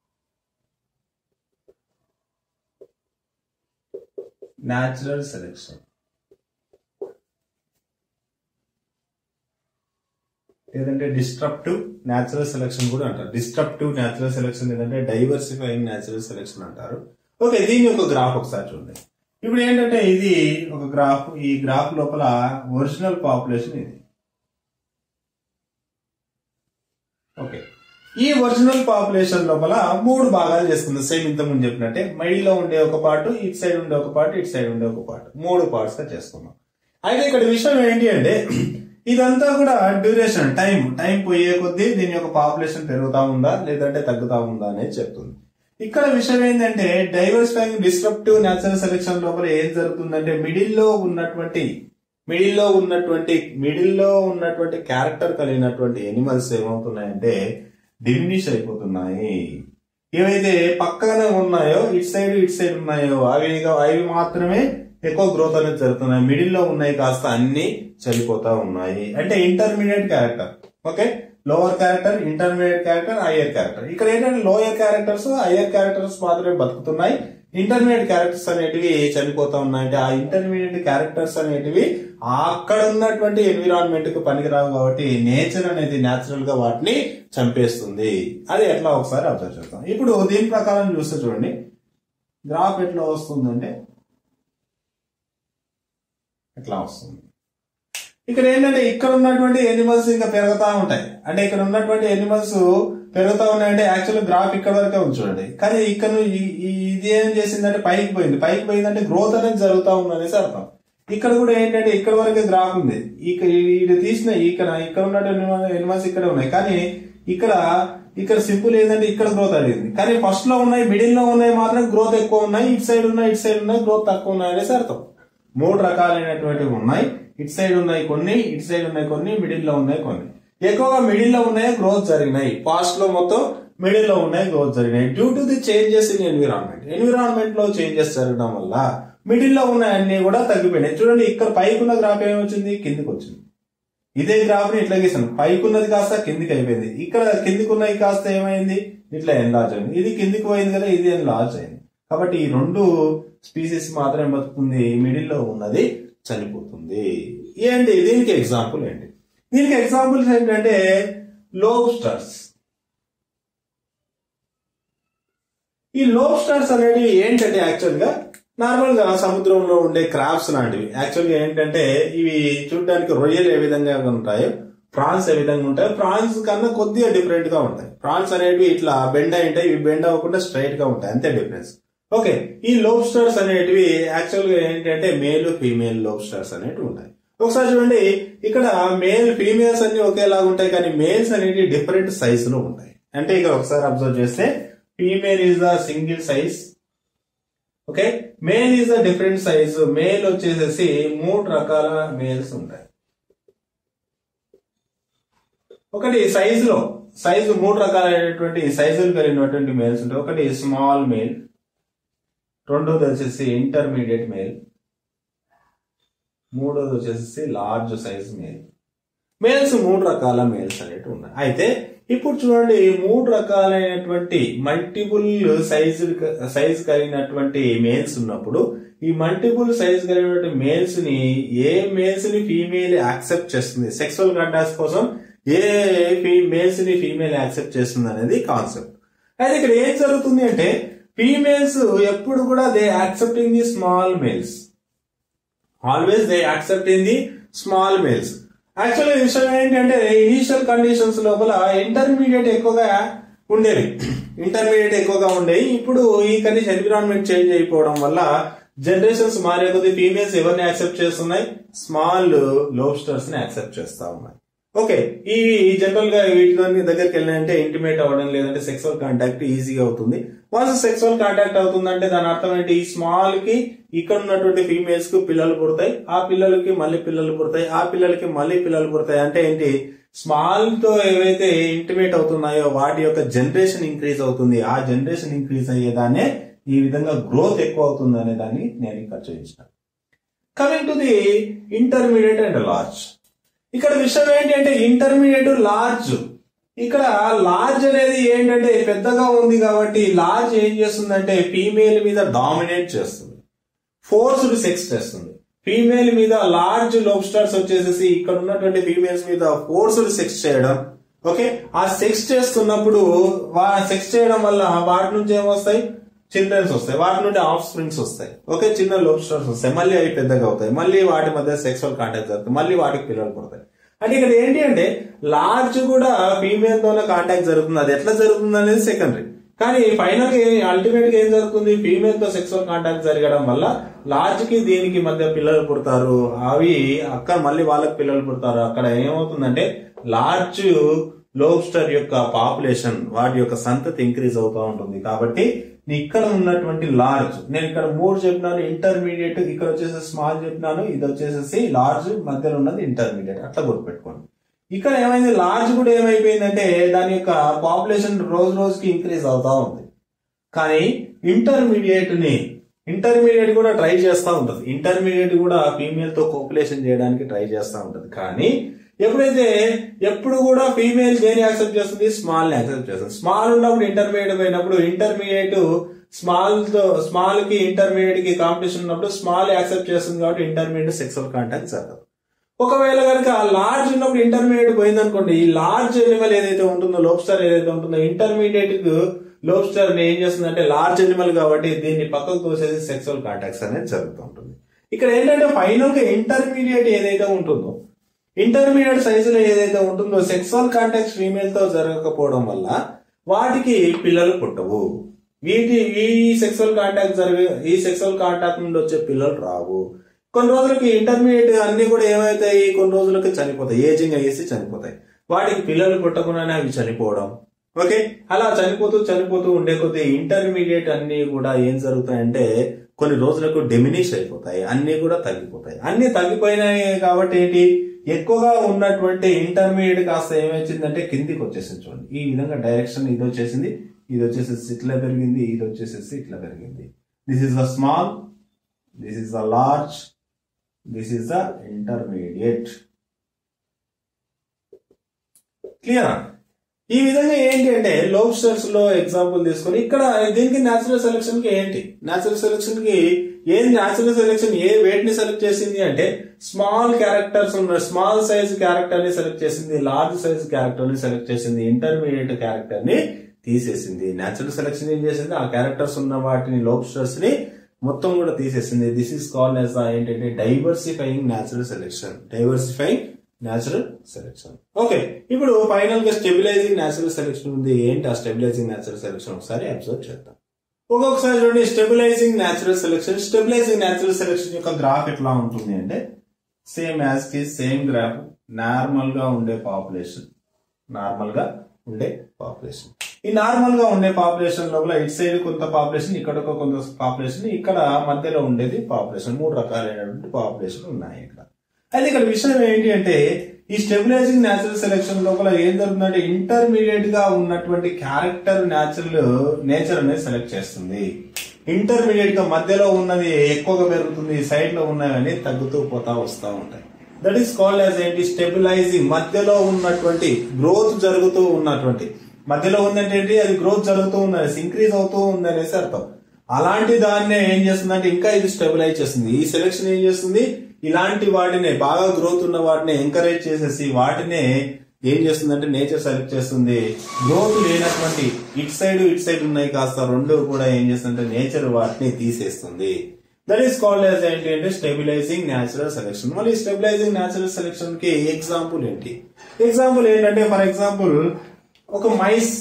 న్యాచురల్ సెలెక్షన్ ఏదంటే డిస్ట్రప్టివ్ న్యాచురల్ సెలెక్షన్ కూడా అంటారు డిస్ట్రప్టివ్ న్యాచురల్ సెలెక్షన్ ఏదంటే డైవర్సిఫైయింగ్ న్యాచురల్ సెలెక్షన్ అంటారు ఓకే దీని ఒక గ్రాఫ్ ఒకసారి చూడండి ఇప్పుడు ఏంటంటే ఇది ఒక గ్రాఫ్ ఈ గ్రాఫ్ లోపల ఒరిజినల్ పాపులేషన్ ఇది ఓకే ఈ ఒరిజినల్ పాపులేషన్ లోపల మూడు భాగాలు చేసుకుంది సేమ్ ఇంత ముందు చెప్పినట్టే మైడిలో ఉండే ఒక పార్ట్ ఇటు సైడ్ ఉండే ఒక పార్ట్ ఇటు సైడ్ ఉండే ఒక పార్ట్ మూడు పార్ట్స్ గా చేసుకున్నాం అయితే ఇక్కడ విషయం ఏంటి అంటే ఇదంతా కూడా డ్యూరేషన్ టైం టైం పోయే కొద్దీ దీని యొక్క పాపులేషన్ పెరుగుతా ఉందా లేదంటే తగ్గుతా ఉందా అనేది చెప్తుంది ఇక్కడ విషయం ఏంటంటే డైవర్సిఫైయింగ్ డిస్ట్రప్టివ్ న్యాచురల్ సెలెక్షన్ లోపల ఏం జరుగుతుందంటే మిడిల్ లో ఉన్నటువంటి మిడిల్ లో ఉన్నటువంటి మిడిల్ లో ఉన్నటువంటి క్యారెక్టర్ కలిగినటువంటి ఎనిమల్స్ ఏమవుతున్నాయంటే డిమినిష్ అయిపోతున్నాయి ఏవైతే పక్కన ఉన్నాయో ఇటు సైడ్ ఇటు సైడ్ ఉన్నాయో అవి అవి మాత్రమే ఎక్కువ గ్రోత్ అనేది జరుగుతున్నాయి మిడిల్ లో ఉన్నాయి కాస్త అన్ని చనిపోతా ఉన్నాయి అంటే intermediate character okay lower character intermediate character higher character ఇక్కడ ఏంటంటే లోయర్ క్యారెక్టర్స్ హయ్యర్ క్యారెక్టర్స్ మాత్రమే బతుకుతున్నాయి ఇంటర్మీడియట్ క్యారెక్టర్స్ అనేటివి చనిపోతా ఉన్నాయి అంటే ఆ ఇంటర్మీడియట్ క్యారెక్టర్స్ అనేటివి అక్కడ ఉన్నటువంటి ఎన్విరాన్మెంట్ కు పనికిరావు కాబట్టి నేచర్ అనేది నేచురల్ గా వాటిని చంపేస్తుంది అది ఎట్లా ఒకసారి అబ్జర్వ్ చేద్దాం ఇప్పుడు దీని ప్రకారం చూస్తే చూడండి గ్రాఫ్ ఎట్లా వస్తుందంటే ఎట్లా వస్తుంది ఇక్కడ ఏంటంటే ఇక్కడ ఉన్నటువంటి ఎనిమల్స్ ఇంకా పెరుగుతా ఉంటాయి అంటే ఇక్కడ ఉన్నటువంటి ఎనిమల్స్ పెరుగుతా ఉన్నాయంటే యాక్చువల్ గ్రాఫ్ ఇక్కడ వరకే ఉంది చూడండి కానీ ఇక్కడ ను- ఈ- ఈ- ఇది ఏం చేసిందంటే పైకి పోయింది పైకి పోయిందంటే గ్రోత్ అనేది జరుగుతా ఉంది అనేసి అర్థం ఇక్కడ కూడా ఏంటంటే ఇక్కడ వరకే గ్రాఫ్ ఉంది ఇక్కడ ఇది తీసిన ఇక్కడ ఇక్కడ ఉన్నటువంటి ఎనిమల్స్ ఇక్కడ ఉన్నాయి కానీ ఇక్కడ ఇక్కడ సింపుల్ ఏంటంటే ఇక్కడ గ్రోత్ అడిగింది కానీ ఫస్ట్ లో ఉన్నాయి మిడిల్ లో ఉన్నాయి మాత్రం గ్రోత్ ఎక్కువ ఉన్నాయి ఇటు సైడ్ ఉన్నాయి ఇటు సైడ్ ఉన్నాయి గ్రోత్ తక్కువ ఉన్నాయి అనేసి అర్థం మూడు రకాలైనటువంటివి ఉన్నాయి ఇటు సైడ్ ఉన్నాయి కొన్ని ఇటు సైడ్ ఉన్నాయి కొన్ని మిడిల్ లో ఉన్నాయి కొన్ని ఎక్కువగా మిడిల్ లో ఉన్నాయి గ్రోత్ జరిగినాయి పాస్ట్ లో మొత్తం మిడిల్ లో ఉన్నాయి గ్రోత్ జరిగినాయి due to the changes in environment environment లో చేంజెస్ జరగడం వల్ల మిడిల్ లో ఉన్న అన్ని కూడా తగ్గిపోయినాయి చూడండి ఇక్కడ పైకి ఉన్న గ్రాఫ్ ఏమొచ్చింది కిందికి వచ్చింది ఇదే గ్రాఫ్ ని ఇట్లా గీసాను పైకి ఉన్నది కాస్త కిందికి అయిపోయింది ఇక్కడ కిందికి ఉన్నది కాస్త ఏమైంది ఇట్లా ఎన్లార్జ్ అయింది ఇది కిందికి పోయింది కదా ఇది ఎన్లార్జ్ అయింది కాబట్టి ఈ రెండు స్పీసీస్ మాత్రమే బతుకుతుంది మిడిల్ లో ఉన్నది చనిపోతుంది ఏంటి దీనికి ఎగ్జాంపుల్ ఏంటి దీనికి ఎగ్జాంపుల్స్ ఏంటంటే లోబ్స్టర్స్ ఈ లోబ్స్టర్స్ అనేవి ఏంటంటే యాక్చువల్ గా నార్మల్ గా సముద్రంలో ఉండే క్రాబ్స్ లాంటివి యాక్చువల్ గా ఏంటంటే ఇవి చూడడానికి రొయ్యలు ఏ విధంగా ఉంటాయో ప్రాన్స్ ఏ విధంగా ఉంటాయో ప్రాన్స్ కన్నా కొద్దిగా డిఫరెంట్ గా ఉంటాయి ప్రాన్స్ అనేవి ఇట్లా బెండ్ అయి ఉంటాయి ఇవి బెండ్ అవ్వకుండా స్ట్రైట్ గా ఉంటాయి అంతే డిఫరెన్స్ ఓకే ఈ లోబ్స్టర్స్ అనేటివి యాక్చువల్ గా ఏంటంటే మేల్ ఫీమేల్ లోబ్స్టర్స్ అనేటివి ఉంటాయి ఒకసారి చూడండి ఇక్కడ మేల్ ఫీమేల్స్ అన్ని ఒకేలాగా ఉంటాయి కానీ మేల్స్ అనేవి డిఫరెంట్ సైజ్ లో ఉంటాయి అంటే ఇక్కడ ఒకసారి అబ్జర్వ్ చేస్తే female is the single size okay male is the different size male వచ్చేసేసి మూడు రకాల మేల్స్ ఉంటాయి ఒకటి సైజ్ లో సైజు మూడు రకాలైనటువంటి సైజులు కలిగినటువంటి మేల్స్ ఉంటాయి ఒకటి స్మాల్ మేల్ రెండోది వచ్చేసి ఇంటర్మీడియట్ మేల్ మూడోది వచ్చేసి లార్జ్ సైజ్ మేల్ మేల్స్ మూడు రకాల మేల్స్ అనేవి ఉన్నాయి అయితే ఇప్పుడు చూడండి మూడు రకాలైనటువంటి మల్టిపుల్ సైజు సైజ్ కలిగినటువంటి మేల్స్ ఉన్నప్పుడు ఈ మల్టిపుల్ సైజ్ కలిగినటువంటి మేల్స్ ని ఏ మేల్స్ ని ఫీమేల్ యాక్సెప్ట్ చేస్తుంది సెక్సువల్ కాంటాక్ట్స్ కోసం ఏ మేల్స్ ని ఫీమేల్ యాక్సెప్ట్ చేస్తుంది అనేది కాన్సెప్ట్ అయితే ఇక్కడ ఏం జరుగుతుంది అంటే ఫీమేల్స్ ఎప్పుడు కూడా they accepting the small males always they accepting the small males యాక్చువల్గా విషయం ఏంటంటే ఇనీషియల్ కండిషన్స్ లోపల ఇంటర్మీడియట్ ఎక్కువగా ఉండేవి ఇంటర్మీడియట్ ఎక్కువగా ఉండేవి ఇప్పుడు ఈ కండిషన్ ఎన్విరాన్మెంట్ చేంజ్ అయిపోవడం వల్ల జనరేషన్స్ మారే కొద్ది ఫీమేల్స్ ఎవరిని యాక్సెప్ట్ చేస్తున్నాయి స్మాల్ లోబ్స్టర్స్ ని యాక్సెప్ట్ చేస్తా ఉన్నాయి ఓకే ఇవి జనరల్ గా వీటితో దగ్గరికి వెళ్ళినంటే ఇంటిమేట్ అవ్వడం లేదంటే సెక్సువల్ కాంటాక్ట్ ఈజీగా అవుతుంది వన్స్ సెక్సువల్ కాంటాక్ట్ అవుతుందంటే దాని అర్థం ఏంటి ఈ స్మాల్ కి ఇక్కడ ఉన్నటువంటి ఫీమేల్స్ కు పిల్లలు పుడతాయి ఆ పిల్లలకి మళ్ళీ పిల్లలు పుడతాయి ఆ పిల్లలకి మళ్ళీ పిల్లలు పుడతాయి అంటే ఏంటి స్మాల్ తో ఏవైతే ఇంటిమేట్ అవుతున్నాయో వాటి యొక్క జనరేషన్ ఇంక్రీజ్ అవుతుంది ఆ జనరేషన్ ఇంక్రీజ్ అయ్యేదాన్నే ఈ విధంగా గ్రోత్ ఎక్కువ అవుతుంది అనే దాన్ని నేను ఇక్కడ చూపించిన coming to the intermediate and large ఇక్కడ విషయం ఏంటి అంటే ఇంటర్మీడియట్ లార్జ్ ఇక్కడ లార్జ్ అనేది ఏంటంటే పెద్దగా ఉంది కాబట్టి లార్జ్ ఏం చేస్తుందంటే ఫీమేల్ మీద డామినేట్ చేస్తుంది ఫోర్స్డ్ సెక్స్ చేస్తుంది ఫీమేల్ మీద లార్జ్ లోబ్స్టర్స్ వచ్చేసేసి ఇక్కడ ఉన్నటువంటి ఫీమేల్స్ మీద ఫోర్స్డ్ సెక్స్ చేయడం ఓకే ఆ సెక్స్ చేస్తున్నప్పుడు సెక్స్ చేయడం వల్ల వాటి నుంచి ఏమొస్తాయి చిల్డ్రన్స్ వస్తాయి వాటి నుండి ఆఫ్ స్ప్రింగ్స్ వస్తాయి ఓకే చిన్న లోబ్స్టర్స్ వస్తాయి మళ్ళీ అవి పెద్దగా అవుతాయి మళ్ళీ వాటి మధ్య సెక్సువల్ కాంటాక్ట్ జరుగుతుంది మళ్ళీ వాటికి పిల్లలు పుడతాయి అంటే ఇక్కడ ఏంటి అంటే లార్జ్ కూడా ఫీమేల్ తోనే కాంటాక్ట్ జరుగుతుంది అది ఎట్లా జరుగుతుంది అనేది సెకండరీ కానీ ఫైనల్ గా అల్టిమేట్ గా ఏం జరుగుతుంది ఫీమేల్ తో సెక్సువల్ కాంటాక్ట్ జరగడం వల్ల లార్జ్ కి దీనికి మధ్య పిల్లలు పుడతారు అవి అక్కడ మళ్ళీ వాళ్ళకి పిల్లలు పుడతారు అక్కడ ఏమవుతుందంటే లార్జ్ లోబ్స్టర్ యొక్క పాపులేషన్ వాటి యొక్క సంతతి ఇంక్రీజ్ అవుతూ ఉంటుంది కాబట్టి ఇక్కడ ఉన్నటువంటి లార్జ్ నేను ఇక్కడ మూడు చెప్పినాను ఇంటర్మీడియట్ ఇక్కడ వచ్చేసి స్మాల్ చెప్పినాను ఇది వచ్చేసి లార్జ్ మధ్యలో ఉన్నది ఇంటర్మీడియట్ అట్లా గుర్తుపెట్టుకోండి ఇక్కడ ఏమైంది లార్జ్ కూడా ఏమైపోయిందంటే దాని యొక్క పాపులేషన్ రోజు రోజుకి ఇంక్రీజ్ అవుతా ఉంది కానీ ఇంటర్మీడియట్ ని ఇంటర్మీడియట్ కూడా ట్రై చేస్తూ ఉంటుంది ఇంటర్మీడియట్ కూడా ఫీమేల్ తో కోపులేషన్ చేయడానికి ట్రై చేస్తూ ఉంటుంది కానీ ఎప్పుడైతే ఎప్పుడు కూడా ఫీమేల్ దేని యాక్సెప్ట్ చేస్తుంది స్మాల్ ని యాక్సెప్ట్ చేస్తుంది స్మాల్ ఉన్నప్పుడు ఇంటర్మీడియట్ పోయినప్పుడు ఇంటర్మీడియట్ స్మాల్ తో స్మాల్ కి ఇంటర్మీడియట్ కి కాంపిటీషన్ ఉన్నప్పుడు స్మాల్ యాక్సెప్ట్ చేస్తుంది కాబట్టి ఇంటర్మీడియట్ సెక్సువల్ కాంటాక్ట్ జరగదు ఒకవేళ కనుక లార్జ్ ఉన్నప్పుడు ఇంటర్మీడియట్ పోయింది అనుకోండి ఈ లార్జ్ ఎనిమల్ ఏదైతే ఉంటుందో లోబ్స్టర్ ఏదైతే ఉంటుందో ఇంటర్మీడియట్ లోబ్స్టర్ ఏం చేస్తుంది అంటే లార్జ్ ఎనిమల్ కాబట్టి దీన్ని పక్కకు తోసేసి సెక్సువల్ కాంటాక్ట్స్ అనేది జరుగుతూ ఉంటుంది ఇక్కడ ఏంటంటే ఫైనల్ గా ఇంటర్మీడియట్ ఏదైతే ఉంటుందో ఇంటర్మీడియట్ సైజులో ఏదైతే ఉంటుందో సెక్సువల్ కాంటాక్ట్స్ ఫీమేల్ తో జరగకపోవడం వల్ల వాటికి పిల్లలు పుట్టవు వీటి ఈ సెక్సువల్ కాంటాక్ట్ జరిగే ఈ సెక్సువల్ కాంటాక్ట్ నుండి వచ్చే పిల్లలు రావు కొన్ని రోజులకి ఇంటర్మీడియట్ అన్ని కూడా ఏమైతాయి కొన్ని రోజులకి చనిపోతాయి ఏజింగ్ అయ్యేసి చనిపోతాయి వాటికి పిల్లలు పుట్టకుండానే అవి చనిపోవడం ఓకే అలా చనిపోతూ చనిపోతూ ఉండే కొద్ది ఇంటర్మీడియట్ అన్ని కూడా ఏం జరుగుతాయంటే కొన్ని రోజులకు డిమినిష్ అయిపోతాయి అన్ని కూడా తగ్గిపోతాయి అన్ని తగ్గిపోయినాయి కాబట్టి ఏంటి ఎక్కువగా ఉన్నటువంటి ఇంటర్మీడియట్ కాస్త ఏమొచ్చిందంటే కిందికి వచ్చేసింది చూడండి ఈ విధంగా డైరెక్షన్ ఇది వచ్చేసింది ఇది వచ్చేసేసి ఇట్లా పెరిగింది ఇది వచ్చేసేసి ఇట్లా పెరిగింది this is the small this is the large this is the intermediate clear ఈ విధంగా ఏంటి అంటే లోబ్స్టర్స్ లో ఎగ్జాంపుల్ తీసుకొని ఇక్కడ దీనికి న్యాచురల్ సెలెక్షన్ కి ఏంటి న్యాచురల్ సెలెక్షన్ కి ఏం న్యాచురల్ సెలెక్షన్ ఏ వెయిట్ ని సెలెక్ట్ చేసింది అంటే స్మాల్ క్యారెక్టర్స్ ఉన్న స్మాల్ సైజ్ క్యారెక్టర్ ని సెలెక్ట్ చేసింది లార్జ్ సైజ్ క్యారెక్టర్ ని సెలెక్ట్ చేసింది ఇంటర్మీడియట్ క్యారెక్టర్ ని తీసేసింది న్యాచురల్ సెలెక్షన్ ఏం చేసింది ఆ క్యారెక్టర్స్ ఉన్న వాటిని లోబ్స్టర్స్ ని మొత్తం కూడా తీసేసింది దిస్ ఈస్ కాల్డ్ యాజ్ ఏంటంటే diversifying natural selection diversifying natural selection okay ఇప్పుడు ఫైనల్ గా స్టెబిలైజింగ్ న్యాచురల్ సెలెక్షన్ ఉంది ఏంటి ఆ స్టెబిలైజింగ్ న్యాచురల్ సెలెక్షన్ ఒకసారి అబ్జర్వ్ చేద్దాం ఒక్కొక్కసారి చూడండి stabilising natural selection stabilising natural selection యొక్క గ్రాఫ్ ఎట్లా ఉంటుంది అంటే సేమ్ యాజ్ కి సేమ్ గ్రాఫ్ నార్మల్ గా ఉండే పాపులేషన్ నార్మల్ గా ఉండే పాపులేషన్ ఈ నార్మల్ గా ఉండే పాపులేషన్ లోపల ఇటు సైడ్ కొంత పాపులేషన్ ఇక్కడ ఒక కొంత పాపులేషన్ ఇక్కడ మధ్యలో ఉండేది పాపులేషన్ మూడు రకాలైనటువంటి పాపులేషన్ ఉన్నాయి ఇక్కడ అయితే ఇక్కడ విషయం ఏంటి అంటే ఈ స్టెబిలైజింగ్ న్యాచురల్ సెలెక్షన్ లోపల ఏం జరుగుతుందంటే ఇంటర్మీడియట్ గా ఉన్నటువంటి క్యారెక్టర్ న్యాచురల్ నేచర్ అనేది సెలెక్ట్ చేస్తుంది ఇంటర్మీడియట్ గా మధ్యలో ఉన్నది ఎక్కువగా పెరుగుతుంది సైడ్ లో ఉన్నవన్నీ తగ్గుతూ పోతా వస్తూ ఉంటాయి దట్ ఈస్ కాల్డ్ యాజ్ ఏంటి స్టెబిలైజింగ్ మధ్యలో ఉన్నటువంటి గ్రోత్ జరుగుతూ ఉన్నటువంటి మధ్యలో ఉందంటే ఏంటి అది గ్రోత్ జరుగుతూ ఉన్నది ఇంక్రీజ్ అవుతూ ఉంది అనేసి అర్థం అలాంటి దాన్నే ఏం చేస్తుందంటే ఇంకా ఇది స్టెబిలైజ్ చేస్తుంది ఈ సెలెక్షన్ ఏం చేస్తుంది ఇలాంటి వాటిని బాగా గ్రోత్ ఉన్న వాటిని ఎంకరేజ్ చేసేసి వాటినే ఏం చేస్తుందంటే నేచర్ సెలెక్ట్ చేస్తుంది గ్రోత్ లేనటువంటి ఇటు సైడ్ ఇటు సైడ్ ఉన్నాయి కాస్త రెండు కూడా ఏం చేస్తుందంటే నేచర్ వాటిని తీసేస్తుంది దట్ ఈస్ కాల్డ్ యాజ్ ఏంటి అంటే స్టెబిలైజింగ్ న్యాచురల్ సెలెక్షన్ మళ్ళీ స్టెబిలైజింగ్ న్యాచురల్ సెలెక్షన్ కి ఎగ్జాంపుల్ ఏంటి ఎగ్జాంపుల్ ఏంటంటే ఫర్ ఎగ్జాంపుల్ ఒక మైస్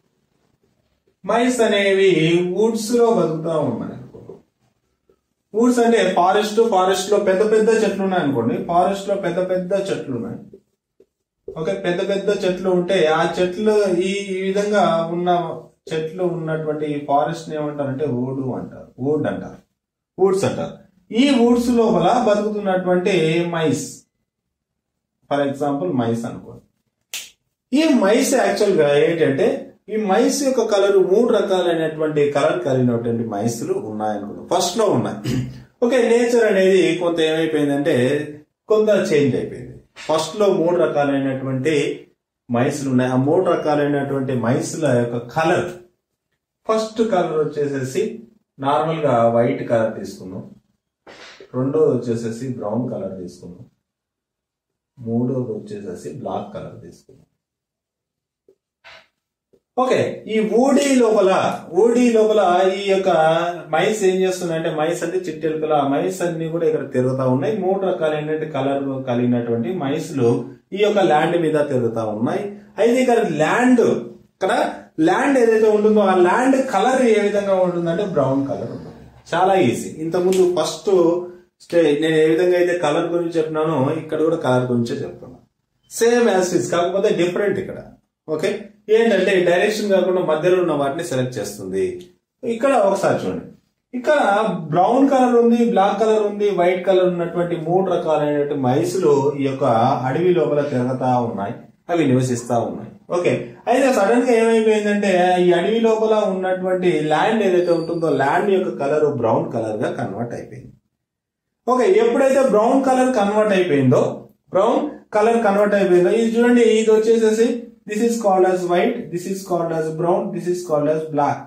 మైస్ అనేవి వుడ్స్ లో బతుకుతా ఉన్నాయి వుడ్స్ అంటే ఫారెస్ట్ ఫారెస్ట్ లో పెద్ద పెద్ద చెట్లు ఉన్నాయి అనుకోండి ఫారెస్ట్ లో పెద్ద పెద్ద చెట్లు ఉన్నాయి ఓకే పెద్ద పెద్ద చెట్లు ఉంటే ఆ చెట్లు ఈ ఈ విధంగా ఉన్న చెట్లు ఉన్నటువంటి ఈ ఫారెస్ట్ ఏమంటారంటే వుడ్ అంటారు వుడ్ అంటారు వుడ్స్ అంటారు ఈ వుడ్స్ లోపల బతుకుతున్నటువంటి మైస్ ఫర్ ఎగ్జాంపుల్ మైస్ అనుకోండి ఈ మైస్ యాక్చువల్ గా ఏంటంటే ఈ మైస్ యొక్క కలర్ మూడు రకాలైనటువంటి కలర్ కలిగినటువంటి మైసులు ఉన్నాయనుకున్నాం ఫస్ట్ లో ఉన్నాయి ఓకే నేచర్ అనేది కొంత ఏమైపోయిందంటే కొంత చేంజ్ అయిపోయింది ఫస్ట్ లో మూడు రకాలైనటువంటి మైసులు ఉన్నాయి ఆ మూడు రకాలైనటువంటి మైసుల యొక్క కలర్ ఫస్ట్ కలర్ వచ్చేసేసి నార్మల్ గా వైట్ కలర్ తీసుకున్నాం రెండోది వచ్చేసేసి బ్రౌన్ కలర్ తీసుకున్నాం మూడోది వచ్చేసేసి బ్లాక్ కలర్ తీసుకున్నాం ఓకే ఈ ఊడి లోపల ఊడి లోపల ఈ యొక్క మైస్ ఏం చేస్తుందంటే మైస్ అంటే చిట్టెలుకల ఆ మైస్ అన్ని కూడా ఇక్కడ తిరుగుతా ఉన్నాయి మూడు రకాలైనటువంటి కలర్ కలిగినటువంటి మైస్లు ఈ యొక్క ల్యాండ్ మీద తిరుగుతా ఉన్నాయి అయితే ఇక్కడ ల్యాండ్ ఇక్కడ ల్యాండ్ ఏదైతే ఉంటుందో ఆ ల్యాండ్ కలర్ ఏ విధంగా ఉంటుందంటే బ్రౌన్ కలర్ ఉంటుంది చాలా ఈజీ ఇంతకుముందు ఫస్ట్ స్టే నేను ఏ విధంగా అయితే కలర్ గురించి చెప్పినానో ఇక్కడ కూడా కలర్ గురించే చెప్తున్నా సేమ్ యాసిస్ కాకపోతే డిఫరెంట్ ఇక్కడ ఓకే ఏంటంటే ఈ డైరెక్షన్ కాకుండా మధ్యలో ఉన్న వాటిని సెలెక్ట్ చేస్తుంది ఇక్కడ ఒకసారి చూడండి ఇక్కడ బ్రౌన్ కలర్ ఉంది బ్లాక్ కలర్ ఉంది వైట్ కలర్ ఉన్నటువంటి మూడు రకాలైనటువంటి మైసులు ఈ యొక్క అడవి లోపల తిరుగుతా ఉన్నాయి అవి నివసిస్తా ఉన్నాయి ఓకే అయితే సడన్ గా ఏమైపోయిందంటే ఈ అడవి లోపల ఉన్నటువంటి ల్యాండ్ ఏదైతే ఉంటుందో ల్యాండ్ యొక్క కలర్ బ్రౌన్ కలర్ గా కన్వర్ట్ అయిపోయింది ఓకే ఎప్పుడైతే బ్రౌన్ కలర్ కన్వర్ట్ అయిపోయిందో బ్రౌన్ కలర్ కన్వర్ట్ అయిపోయిందో ఇది చూడండి ఇది వచ్చేసేసి this is called as white this is called as brown this is called as black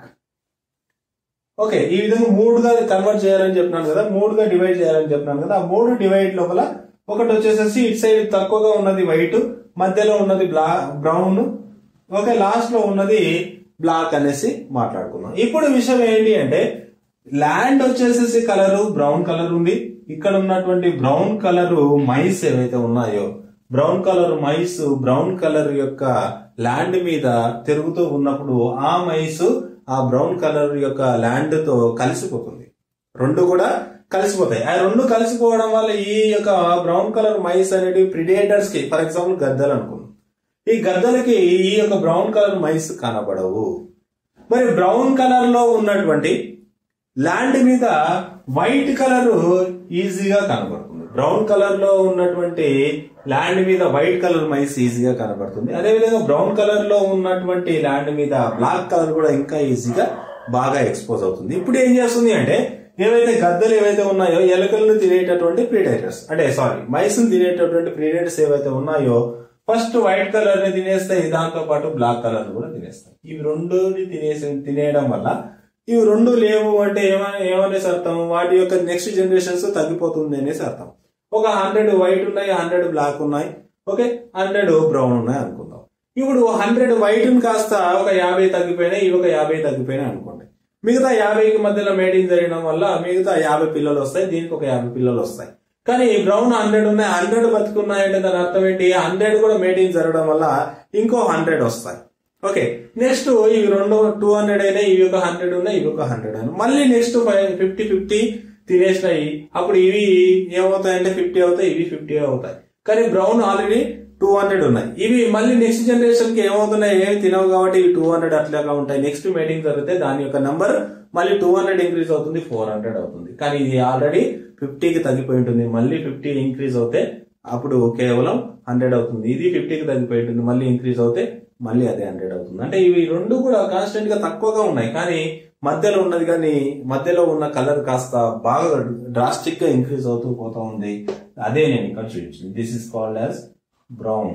okay ఈ విధంగా మూడుగా కన్వర్ట్ చేయాలని చెప్పినాను కదా మూడుగా డివైడ్ చేయాలని చెప్పినాను కదా ఆ మూడు డివైడ్ లోపల ఒకటి వచ్చేసేసి ఇటు సైడ్ తక్కువగా ఉన్నది వైట్ మధ్యలో ఉన్నది బ్లా బ్రౌన్ ఓకే లాస్ట్ లో ఉన్నది బ్లాక్ అనేసి మాట్లాడుకున్నాం ఇప్పుడు విషయం ఏంటి అంటే ల్యాండ్ వచ్చేసేసి కలర్ బ్రౌన్ కలర్ ఉంది ఇక్కడ ఉన్నటువంటి బ్రౌన్ కలర్ మైస్ ఏవైతే ఉన్నాయో brown colour mice brown colour యొక్క ల్యాండ్ మీద తిరుగుతూ ఉన్నప్పుడు ఆ మైస్ ఆ బ్రౌన్ కలర్ యొక్క ల్యాండ్ తో కలిసిపోతుంది రెండు కూడా కలిసిపోతాయి ఆ రెండు కలిసిపోవడం వల్ల ఈ యొక్క బ్రౌన్ కలర్ మైస్ అనేటివి ప్రిడేటర్స్ కి ఫర్ ఎగ్జాంపుల్ గద్దలు అనుకున్నాం ఈ గద్దలకి ఈ యొక్క బ్రౌన్ కలర్ మైస్ కనబడవు మరి బ్రౌన్ కలర్ లో ఉన్నటువంటి ల్యాండ్ మీద వైట్ కలర్ ఈజీగా కనబడుతుంది బ్రౌన్ కలర్ లో ఉన్నటువంటి ల్యాండ్ మీద వైట్ కలర్ మైస్ ఈజీగా కనబడుతుంది అదేవిధంగా బ్రౌన్ కలర్ లో ఉన్నటువంటి ల్యాండ్ మీద బ్లాక్ కలర్ కూడా ఇంకా ఈజీగా బాగా ఎక్స్పోజ్ అవుతుంది ఇప్పుడు ఏం చేస్తుంది అంటే ఏవైతే గద్దలు ఏవైతే ఉన్నాయో ఎలుకలను తినేటటువంటి ప్రీడేటర్స్ అంటే సారీ మైస్ తినేటటువంటి ప్రీడేటర్స్ ఏవైతే ఉన్నాయో ఫస్ట్ వైట్ కలర్ ని తినేస్తాయి దాంతో పాటు బ్లాక్ కలర్ కూడా తినేస్తాయి ఇవి రెండు తినేసి తినేయడం వల్ల ఇవి రెండు లేవు అంటే ఏమని ఏమనేసి అర్థం వాటి యొక్క నెక్స్ట్ జనరేషన్స్ తగ్గిపోతుంది అనేసి అర్థం ఒక హండ్రెడ్ వైట్ ఉన్నాయి హండ్రెడ్ బ్లాక్ ఉన్నాయి ఓకే హండ్రెడ్ బ్రౌన్ ఉన్నాయి అనుకుందాం ఇప్పుడు హండ్రెడ్ వైట్ కాస్త ఒక యాభై తగ్గిపోయినాయి ఇవి ఒక యాభై తగ్గిపోయినాయి అనుకోండి మిగతా యాభైకి మధ్యలో మేటింగ్ జరగడం వల్ల మిగతా యాభై పిల్లలు వస్తాయి దీనికి ఒక యాభై పిల్లలు వస్తాయి కానీ బ్రౌన్ హండ్రెడ్ ఉన్నాయి హండ్రెడ్ బతుకున్నాయి అంటే దాని అర్థం ఏంటి హండ్రెడ్ కూడా మేటింగ్ జరగడం వల్ల ఇంకో హండ్రెడ్ వస్తాయి ఓకే నెక్స్ట్ ఇవి రెండు టూ హండ్రెడ్ అయినాయి ఇవి ఒక హండ్రెడ్ ఉన్నాయి ఇవి ఒక హండ్రెడ్ అయినా మళ్ళీ నెక్స్ట్ ఫిఫ్టీ ఫిఫ్టీ తినేసినాయి అప్పుడు ఇవి ఏమవుతాయంటే ఫిఫ్టీ అవుతాయి ఇవి ఫిఫ్టీ అవుతాయి కానీ బ్రౌన్ ఆల్రెడీ టూ హండ్రెడ్ ఉన్నాయి ఇవి మళ్ళీ నెక్స్ట్ జనరేషన్ కి ఏమవుతున్నాయి ఏమి తినవు కాబట్టి ఇవి టూ హండ్రెడ్ అట్లాగా ఉంటాయి నెక్స్ట్ మీటింగ్ జరిగితే దాని యొక్క నంబర్ మళ్ళీ టూ హండ్రెడ్ ఇంక్రీజ్ అవుతుంది ఫోర్ హండ్రెడ్ అవుతుంది కానీ ఇది ఆల్రెడీ ఫిఫ్టీకి తగ్గిపోయి ఉంటుంది మళ్ళీ ఫిఫ్టీ ఇంక్రీజ్ అవుతే అప్పుడు కేవలం హండ్రెడ్ అవుతుంది ఇది ఫిఫ్టీకి తగ్గిపోయి ఉంటుంది మళ్ళీ ఇంక్రీజ్ అవుతే మళ్ళీ అదే హండ్రెడ్ అవుతుంది అంటే ఇవి రెండు కూడా కాన్స్టెంట్ గా తక్కువగా ఉన్నాయి కానీ మధ్యలో ఉన్నది కానీ మధ్యలో ఉన్న కలర్ కాస్త బాగా డ్రాస్టిక్ గా ఇంక్రీజ్ అవుతూ పోతా ఉంది అదే నేను ఇక్కడ చూపించింది this is called as brown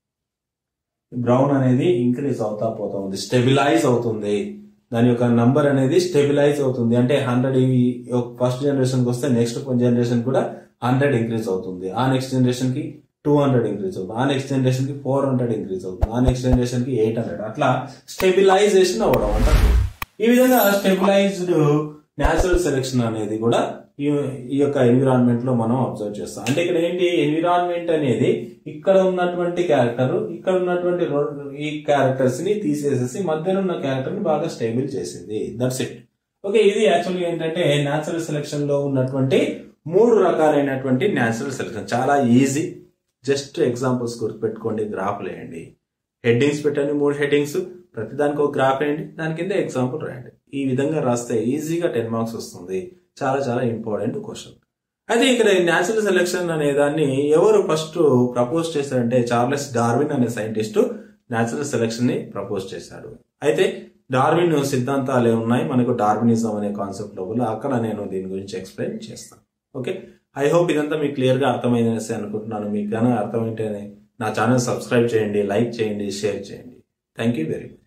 brown అనేది ఇంక్రీజ్ అవుతా పోతా ఉంది స్టెబిలైజ్ అవుతుంది దాని యొక్క నంబర్ అనేది స్టెబిలైజ్ అవుతుంది అంటే హండ్రెడ్ ఫస్ట్ జనరేషన్ కి వస్తే నెక్స్ట్ జనరేషన్ కూడా హండ్రెడ్ ఇంక్రీజ్ అవుతుంది ఆ నెక్స్ట్ జనరేషన్ కి టూ హండ్రెడ్ ఇంక్రీజ్ అవుతుంది ఆ నెక్స్ట్ జనరేషన్ కి ఫోర్ హండ్రెడ్ ఇంక్రీజ్ అవుతుంది ఆ నెక్స్ట్ జనరేషన్ కి ఎయిట్ హండ్రెడ్ అట్లా స్టెబిలైజేషన్ అవ్వడం అంటారు ఈ విధంగా స్టెబిలైజ్డ్ న్యాచురల్ సెలెక్షన్ అనేది కూడా ఈ ఈ యొక్క ఎన్విరాన్మెంట్ లో మనం అబ్జర్వ్ చేస్తాం అంటే ఇక్కడ ఏంటి ఎన్విరాన్మెంట్ అనేది ఇక్కడ ఉన్నటువంటి క్యారెక్టర్ ఇక్కడ ఉన్నటువంటి రెండు- ఈ క్యారెక్టర్స్ ని తీసేసేసి మధ్యలో ఉన్న క్యారెక్టర్ ని బాగా స్టేబుల్ చేసింది దట్స్ ఇట్ ఓకే ఇది యాక్చువల్గా ఏంటంటే న్యాచురల్ సెలెక్షన్ లో ఉన్నటువంటి మూడు రకాలైనటువంటి న్యాచురల్ సెలెక్షన్ చాలా ఈజీ జస్ట్ ఎగ్జాంపుల్స్ గుర్తుపెట్టుకోండి గ్రాఫ్ వేయండి హెడ్డింగ్స్ పెట్టండి మూడు హెడ్డింగ్స్ ప్రతిదానికి ఒక గ్రాఫ్ వేయండి దాని కింద ఎగ్జాంపుల్ రాయండి ఈ విధంగా రాస్తే ఈజీగా టెన్ మార్క్స్ వస్తుంది చాలా చాలా ఇంపార్టెంట్ క్వశ్చన్ అయితే ఇక్కడ న్యాచురల్ సెలెక్షన్ అనే దాన్ని ఎవరు ఫస్ట్ ప్రపోజ్ చేశారంటే చార్లెస్ డార్విన్ అనే సైంటిస్ట్ న్యాచురల్ సెలెక్షన్ ని ప్రపోజ్ చేశాడు అయితే డార్విన్ సిద్ధాంతాలు ఉన్నాయి మనకు డార్వినిజం అనే కాన్సెప్ట్ లోపల అక్కడ నేను దీని గురించి ఎక్స్ప్లెయిన్ చేస్తాను ఓకే ఐ హోప్ ఇదంతా మీకు క్లియర్ గా అర్థమైందనేసి అనుకుంటున్నాను మీకు కనుక అర్థమైతే నా ఛానల్ సబ్స్క్రైబ్ చేయండి లైక్ చేయండి షేర్ చేయండి థ్యాంక్ యూ వెరీ మచ్